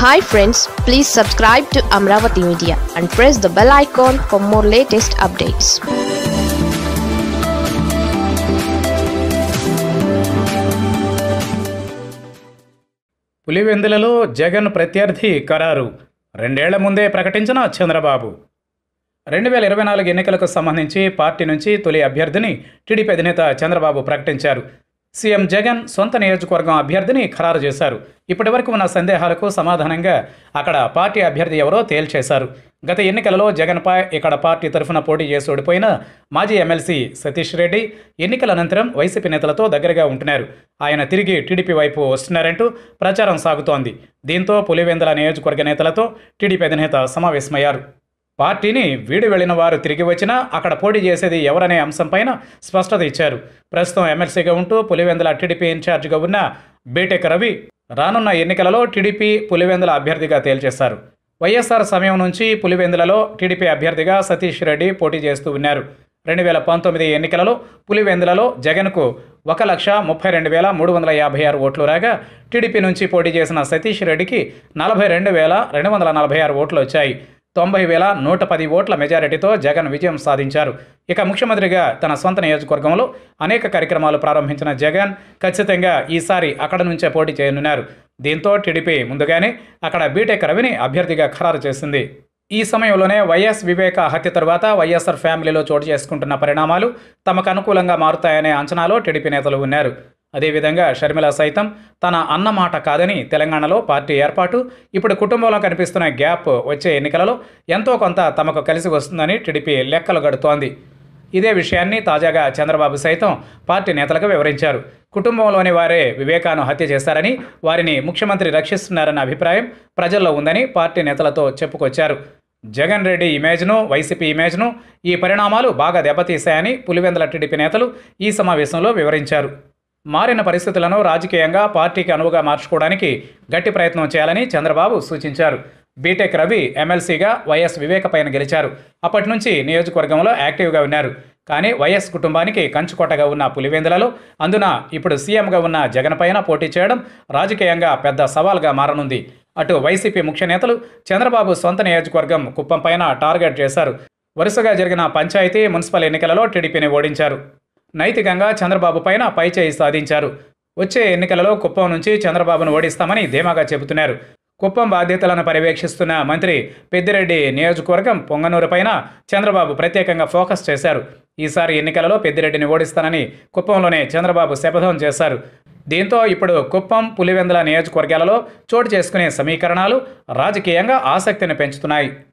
hi friends please subscribe to Amaravati media and press the bell icon for more latest updates పులివెందులలో జగన్ ప్రత్యర్థి ఖరారు రెండేళ్ల ముందే ప్రకటించిన చంద్రబాబు రెండు వేల ఇరవై నాలుగు ఎన్నికలకు సంబంధించి పార్టీ నుంచి తొలి అభ్యర్థిని టీడీపీ అధినేత చంద్రబాబు ప్రకటించారు సీఎం జగన్ సొంత నియోజకవర్గం అభ్యర్థిని ఖరారు చేశారు ఇప్పటివరకు ఉన్న సందేహాలకు సమాధానంగా అక్కడ పార్టీ అభ్యర్థి ఎవరో తేల్చేశారు గత ఎన్నికలలో జగన్పై ఇక్కడ పార్టీ తరఫున పోటీ చేసి ఓడిపోయిన మాజీ ఎమ్మెల్సీ సతీష్ రెడ్డి ఎన్నికల అనంతరం వైసీపీ నేతలతో దగ్గరగా ఉంటున్నారు ఆయన తిరిగి టీడీపీ వైపు వస్తున్నారంటూ ప్రచారం సాగుతోంది దీంతో పులివెందుల నియోజకవర్గ నేతలతో టీడీపీ అధినేత సమావేశమయ్యారు పార్టీని వీడి వెళ్లిన వారు తిరిగి వచ్చినా అక్కడ పోటీ చేసేది ఎవరనే అంశంపైన స్పష్టత ఇచ్చారు ప్రస్తుతం ఎమ్మెల్సీగా ఉంటూ పులివెందుల టీడీపీ ఇన్ఛార్జిగా ఉన్న బీటెక్ రవి రానున్న ఎన్నికలలో టీడీపీ పులివెందుల అభ్యర్థిగా తేల్చేశారు వైఎస్ఆర్ సమయం నుంచి పులివెందులలో టీడీపీ అభ్యర్థిగా సతీష్ రెడ్డి పోటీ చేస్తూ ఉన్నారు రెండు వేల పంతొమ్మిది ఎన్నికలలో పులివెందులలో జగన్కు ఒక లక్ష ముప్పై రెండు వేల మూడు వందల యాభై ఆరు ఓట్లు రాగా టీడీపీ నుంచి పోటీ చేసిన సతీష్ రెడ్డికి నలభై రెండు వేల రెండు వందల నలభై ఆరు ఓట్లు వచ్చాయి తొంభై వేల నూట పది ఓట్ల మెజారిటీతో జగన్ విజయం సాధించారు ఇక ముఖ్యమంత్రిగా తన సొంత నియోజకవర్గంలో అనేక కార్యక్రమాలు ప్రారంభించిన జగన్ ఖచ్చితంగా ఈసారి అక్కడ నుంచే పోటీ చేయనున్నారు దీంతో టీడీపీ ముందుగానే అక్కడ బీటెక్ రవిని అభ్యర్థిగా ఖరారు చేసింది ఈ సమయంలోనే వైఎస్ వివేక హత్య తరువాత వైఎస్ఆర్ ఫ్యామిలీలో చోటు చేసుకుంటున్న పరిణామాలు తమకు అనుకూలంగా మారుతాయనే అంచనాలో టీడీపీ నేతలు ఉన్నారు అదేవిధంగా షర్మిల సైతం తన అన్న మాట కాదని తెలంగాణలో పార్టీ ఏర్పాటు ఇప్పుడు కుటుంబంలో కనిపిస్తున్న గ్యాప్ వచ్చే ఎన్నికలలో ఎంతో కొంత తమకు కలిసి వస్తుందని టీడీపీ లెక్కలు గడుతోంది ఇదే విషయాన్ని తాజాగా చంద్రబాబు సైతం పార్టీ నేతలకు వివరించారు కుటుంబంలోని వారే వివేకాను హత్య చేశారని వారిని ముఖ్యమంత్రి రక్షిస్తున్నారన్న అభిప్రాయం ప్రజల్లో ఉందని పార్టీ నేతలతో చెప్పుకొచ్చారు జగన్ రెడ్డి ఇమేజ్ను వైసీపీ ఇమేజ్ను ఈ పరిణామాలు బాగా దెబ్బతీశాయని పులివెందుల టీడీపీ నేతలు ఈ సమావేశంలో వివరించారు మారిన పరిస్థితులను రాజకీయంగా పార్టీకి అనువుగా మార్చుకోవడానికి గట్టి ప్రయత్నం చేయాలని చంద్రబాబు సూచించారు బీటెక్ రవి ఎమ్మెల్సీగా వైఎస్ వివేక పైన గెలిచారు అప్పటి నుంచి నియోజకవర్గంలో యాక్టివ్గా ఉన్నారు కానీ వైఎస్ కుటుంబానికి కంచుకోటగా ఉన్న పులివెందులలో అందున ఇప్పుడు సీఎంగా ఉన్న జగన్ పైన పోటీ చేయడం రాజకీయంగా పెద్ద సవాల్గా మారనుంది అటు వైసీపీ ముఖ్య నేతలు చంద్రబాబు సొంత నియోజకవర్గం కుప్పం పైన టార్గెట్ చేశారు వరుసగా జరిగిన పంచాయతీ మున్సిపల్ ఎన్నికలలో టీడీపీని ఓడించారు నైతికంగా చంద్రబాబు పైన పైచేయి సాధించారు వచ్చే ఎన్నికలలో కుప్పం నుంచి చంద్రబాబును ఓడిస్తామని ధీమాగా చెబుతున్నారు కుప్పం బాధ్యతలను పర్యవేక్షిస్తున్న మంత్రి పెద్దిరెడ్డి నియోజకవర్గం పొంగనూరు పైన చంద్రబాబు ప్రత్యేకంగా ఫోకస్ చేశారు ఈసారి ఎన్నికలలో పెద్దిరెడ్డిని ఓడిస్తానని కుప్పంలోనే చంద్రబాబు శపథం చేశారు దీంతో ఇప్పుడు కుప్పం పులివెందుల నియోజకవర్గాలలో చోటు చేసుకునే సమీకరణాలు రాజకీయంగా ఆసక్తిని పెంచుతున్నాయి